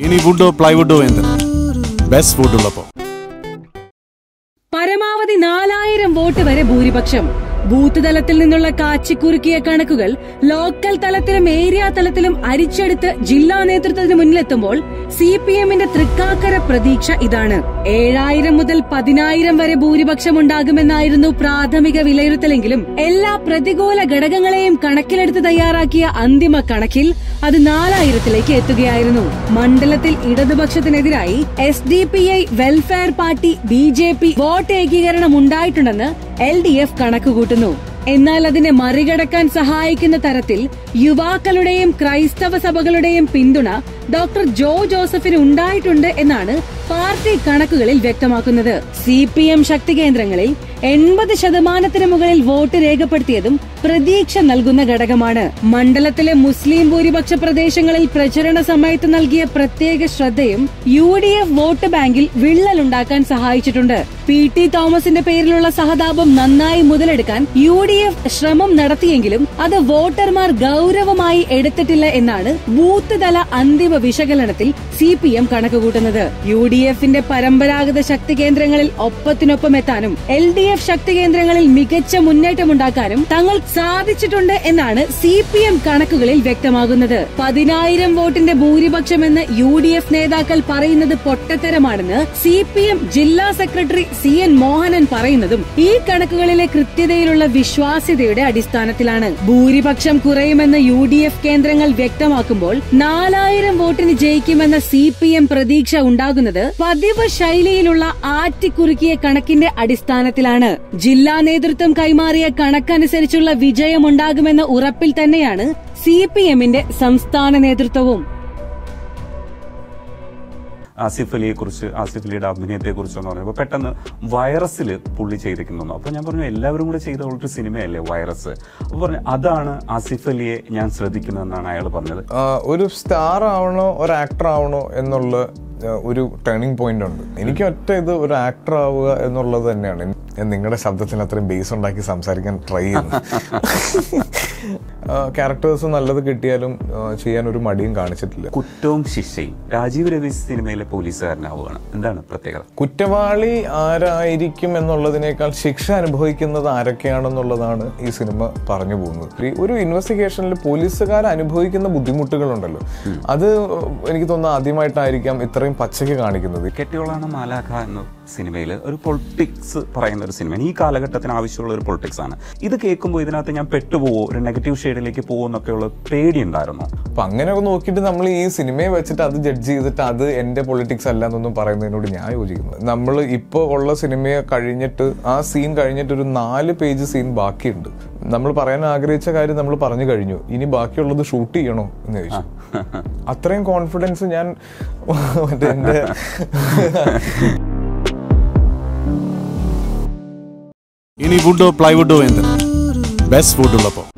ഇനി വുഡോ പ്ലൈവുഡോ എന്ത് best food ഉള്ളപ്പോ പരമാവധി നാലായിരം വോട്ട് വരെ ഭൂരിപക്ഷം ബൂത്ത് തലത്തിൽ നിന്നുള്ള കാച്ചിക്കുറുക്കിയ കണക്കുകൾ ലോക്കൽ തലത്തിലും ഏരിയ തലത്തിലും അരിച്ചെടുത്ത് ജില്ലാ നേതൃത്വത്തിന് മുന്നിലെത്തുമ്പോൾ സി പി എമ്മിന്റെ തൃക്കാക്കര പ്രതീക്ഷ ഇതാണ് ഏഴായിരം മുതൽ പതിനായിരം വരെ ഭൂരിപക്ഷം ഉണ്ടാകുമെന്നായിരുന്നു പ്രാഥമിക വിലയിരുത്തലെങ്കിലും എല്ലാ പ്രതികൂല ഘടകങ്ങളെയും കണക്കിലെടുത്ത് തയ്യാറാക്കിയ അന്തിമ കണക്കിൽ അത് നാലായിരത്തിലേക്ക് എത്തുകയായിരുന്നു മണ്ഡലത്തിൽ ഇടതുപക്ഷത്തിനെതിരായി S D P I welfare party B J P vote ഏകീകരണം ഉണ്ടായിട്ടുണ്ടെന്ന് എൽ ഡി എഫ് കണക്കുകൂട്ടുന്നു എന്നാൽ അതിനെ മറികടക്കാൻ സഹായിക്കുന്ന തരത്തിൽ യുവാക്കളുടെയും ക്രൈസ്തവ സഭകളുടെയും പിന്തുണ ഡോക്ടർ ജോ ജോസഫിന് ഉണ്ടായിട്ടുണ്ട് എന്നാണ് പാർട്ടി കണക്കുകളിൽ വ്യക്തമാക്കുന്നത് സി പി എം ശക്തി കേന്ദ്രങ്ങളിൽ എൺപത് ശതമാനത്തിന് മുകളിൽ വോട്ട് രേഖപ്പെടുത്തിയതും പ്രതീക്ഷ നൽകുന്ന ഘടകമാണ് മണ്ഡലത്തിലെ മുസ്ലിം ഭൂരിപക്ഷ പ്രദേശങ്ങളിൽ പ്രചരണ സമയത്ത് നൽകിയ പ്രത്യേക ശ്രദ്ധയും യു ഡി എഫ് വോട്ട് ബാങ്കിൽ വിള്ളലുണ്ടാക്കാൻ സഹായിച്ചിട്ടുണ്ട് പി ടി തോമസിന്റെ പേരിലുള്ള സഹതാപം നന്നായി മുതലെടുക്കാൻ യു ഡി എഫ് ശ്രമം നടത്തിയെങ്കിലും അത് വോട്ടർമാർ ഗൗരവമായി എടുത്തിട്ടില്ല എന്നാണ് ബൂത്ത് തല അന്തിമ വിശകലനത്തിൽ സി പി എം കണക്കുകൂട്ടുന്നത് യു ഡി എഫിന്റെ പരമ്പരാഗത ശക്തി കേന്ദ്രങ്ങളിൽ ഒപ്പത്തിനൊപ്പം എത്താനും എൽ ഡി എഫ് ശക്തി കേന്ദ്രങ്ങളിൽ മികച്ച മുന്നേറ്റമുണ്ടാക്കാനും തങ്ങൾ സാധിച്ചിട്ടുണ്ട് എന്നാണ് സി പി എം കണക്കുകളിൽ വ്യക്തമാകുന്നത് പതിനായിരം വോട്ടിന്റെ ഭൂരിപക്ഷമെന്ന് യു ഡി എഫ് നേതാക്കൾ പറയുന്നത് പൊട്ടത്തരമാണെന്ന് സി പി എം ജില്ലാ സെക്രട്ടറി സി എൻ മോഹനൻ പറയുന്നതും ഈ കണക്കുകളിലെ കൃത്യതയിലുള്ള വിശ്വാസ്യതയുടെ അടിസ്ഥാനത്തിലാണ് ഭൂരിപക്ഷം കുറയുമെന്ന് യു ഡി എഫ് കേന്ദ്രങ്ങൾ വ്യക്തമാക്കുമ്പോൾ നാലായിരം വോട്ടിന് ജയിക്കുമെന്ന സി പി എം പ്രതീക്ഷ ഉണ്ടാകുന്നത് പതിവ് ശൈലിയിലുള്ള ആറ്റിക്കുറുക്കിയ കണക്കിന്റെ അടിസ്ഥാനത്തിലാണ് ജില്ലാ നേതൃത്വം കൈമാറിയ കണക്കനുസരിച്ചുള്ള വിജയമുണ്ടാകുമെന്ന ഉറപ്പിൽ തന്നെയാണ് സി പി എമ്മിന്റെ സംസ്ഥാന നേതൃത്വവും ആസിഫ് അലിയെ കുറിച്ച് ആസിഫ് അലിയുടെ അഭിനയത്തെ കുറിച്ചെന്ന് പറഞ്ഞപ്പോൾ പെട്ടെന്ന് വൈറസിൽ പുള്ളി ചെയ്തിരിക്കുന്നു അപ്പൊ ഞാൻ പറഞ്ഞു എല്ലാവരും കൂടെ ചെയ്ത ഒരു സിനിമയല്ലേ വൈറസ് അപ്പൊ പറഞ്ഞു അതാണ് ആസിഫ് അലിയെ ഞാൻ ശ്രദ്ധിക്കുന്നതെന്നാണ് അയാൾ പറഞ്ഞത് ആ, ഒരു സ്റ്റാർ ആവണോ ഒരു ആക്ടർ ആവണോ എന്നുള്ള ആ, ഒരു ടേണിംഗ് പോയിന്റ് ഉണ്ട് എനിക്ക് ഒറ്റ ഇത് ഒരു ആക്ടർ ആവുക എന്നുള്ളത് തന്നെയാണ് ഞാൻ നിങ്ങളുടെ ശബ്ദത്തിന് അത്രയും ബേസ് ഉണ്ടാക്കി സംസാരിക്കാൻ ട്രൈ ചെയ്യുന്നു ക്യാരക്ടേഴ്സ് നല്ലത് കിട്ടിയാലും ആ, ചെയ്യാൻ ഒരു മടിയും കാണിച്ചിട്ടില്ല കുറ്റവും ശിക്ഷയും രാജീവ് രവി സിനിമയിലെ പോലീസുകാരനാവുകയാണ് എന്താണ് പ്രത്യേകത കുറ്റവാളി ആരായിരിക്കും എന്നുള്ളതിനേക്കാൾ ശിക്ഷ അനുഭവിക്കുന്നത് ആരൊക്കെയാണെന്നുള്ളതാണ് ഈ സിനിമ പറഞ്ഞു പോകുന്നത് ഈ ഒരു ഇൻവെസ്റ്റിഗേഷനിൽ പോലീസുകാർ അനുഭവിക്കുന്ന ബുദ്ധിമുട്ടുകളുണ്ടല്ലോ അത് എനിക്ക് തോന്നുന്നു ആദ്യമായിട്ടായിരിക്കാം ഇത്രയും പച്ചയ്ക്ക് കാണിക്കുന്നത് കെട്ടിയോളാണ് മാലാഖ എന്ന സിനിമയിൽ ഒരു പൊളിറ്റിക്സ് പറയുന്ന ഒരു സിനിമ ഈ കാലഘട്ടത്തിന് ആവശ്യമുള്ള ഒരു പൊളിറ്റിക്സ് ആണ് ഇത് കേൾക്കുമ്പോൾ ഇതിനകത്ത് ഞാൻ പെട്ടുപോവോ ഒരു നെഗറ്റീവ് ഷെയ്ഡിലേക്ക് പോകുമോ എന്നൊക്കെയുള്ള പേടി ഉണ്ടായിരുന്നോ അപ്പൊ അങ്ങനെയൊക്കെ നോക്കിയിട്ട് നമ്മൾ ഈ സിനിമയെ വെച്ചിട്ട് അത് ജഡ്ജ് ചെയ്തിട്ട് അത് എന്റെ പൊളിറ്റിക്സ് അല്ല എന്നൊന്നും പറയുന്നതിനോട് ഞാൻ യോജിക്കുന്നു നമ്മൾ ഇപ്പോൾ ഉള്ള സിനിമയെ കഴിഞ്ഞിട്ട് ആ സീൻ കഴിഞ്ഞിട്ട് ഒരു നാല് പേജ് സീൻ ബാക്കിയുണ്ട് നമ്മൾ പറയാൻ ആഗ്രഹിച്ച കാര്യം നമ്മൾ പറഞ്ഞു കഴിഞ്ഞു ഇനി ബാക്കിയുള്ളത് ഷൂട്ട് ചെയ്യണോ എന്ന് ചോദിച്ചു അത്രയും കോൺഫിഡൻസ് ഞാൻ മറ്റേ എന്റെ ഇനി വുഡോ പ്ലൈവുഡോ എന്ത് ബെസ്റ്റ് ഫുഡ് ഉള്ളപ്പോ